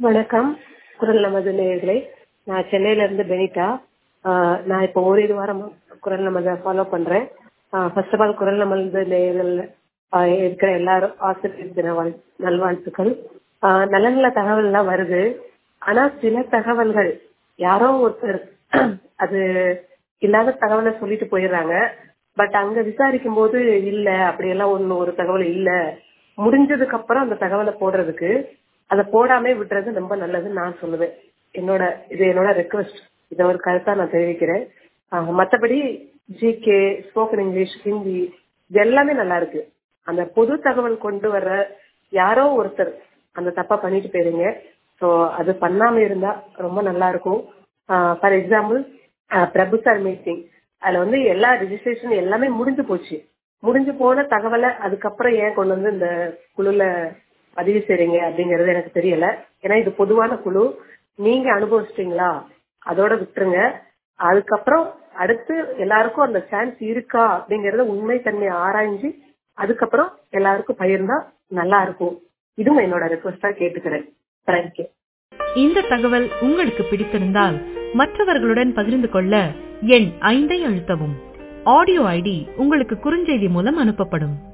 வணக்கம் குரல் நமது நேயர்களே நான் சென்னையில இருந்து பெனிட்டா ஆஹ் நான் இப்போ ஓரிரு வாரமா குரல் நமதை ஃபாலோ பண்றேன் ஃபர்ஸ்ட் ஆஃப் ஆல் குரல் நமது நேயர்கள் ஆஹ் இருக்கிற எல்லாரும் ஆசிரியர் தின வாழ் நல்வாழ்த்துக்கள் ஆஹ் நல்ல நல்ல தகவல்லாம் வருது ஆனா சில தகவல்கள் யாரோ ஒருத்தர் அது இல்லாத தகவலை சொல்லிட்டு போயிடுறாங்க பட் அங்க விசாரிக்கும் போது இல்ல அப்படியெல்லாம் ஒண்ணு ஒரு தகவல் இல்ல முடிஞ்சதுக்கு அப்புறம் அந்த தகவலை போடுறதுக்கு அதை போடாம விடுறது ரொம்ப நல்லதுன்னு நான் சொல்லுவேன் என்னோட இது என்னோட ரெக்வஸ்ட் இதை ஒரு கருத்தா நான் தெரிவிக்கிறேன் ஆஹ் மத்தபடி ஜிகே ஸ்போக்கன் இங்கிலீஷ் ஹிந்தி இது எல்லாமே நல்லா இருக்கு அந்த பொது தகவல் கொண்டு வர்ற யாரோ ஒருத்தர் அந்த தப்பா பண்ணிட்டு போயிருங்க ஸோ அது பண்ணாம இருந்தா ரொம்ப நல்லா இருக்கும் for example Prabhu sir meeting அதுல வந்து எல்லா ரிஜிஸ்ட்ரேஷன் எல்லாமே முடிஞ்சு போச்சு முடிஞ்சு போன தகவலை அதுக்கப்புறம் ஏன் கொண்டு வந்து இந்த குழுல பதிவு செய்றீங்க அப்படிங்கறது எனக்கு தெரியல ஏன்னா இது பொதுவான குழு நீங்க அனுபவிச்சிட்டீங்களா அதோட விட்டுருங்க அதுக்கப்புறம் அடுத்து எல்லாருக்கும் அந்த சான்ஸ் இருக்கா அப்படிங்கறத உண்மை தன்மையை ஆராய்ஞ்சு அதுக்கப்புறம் எல்லாருக்கும் பகிர்ந்தா நல்லா இருக்கும் இதுவும் என்னோட ரெக்வஸ்டா கேட்டுக்கிறேன் தேங்க்யூ இந்த தகவல் உங்களுக்கு பிடித்திருந்தால் மற்றவர்களுடன் பகிர்ந்து கொள்ள எண் ஐந்தை அழுத்தவும் ஆடியோ ஐடி உங்களுக்கு குறுஞ்செய்தி மூலம் அனுப்பப்படும்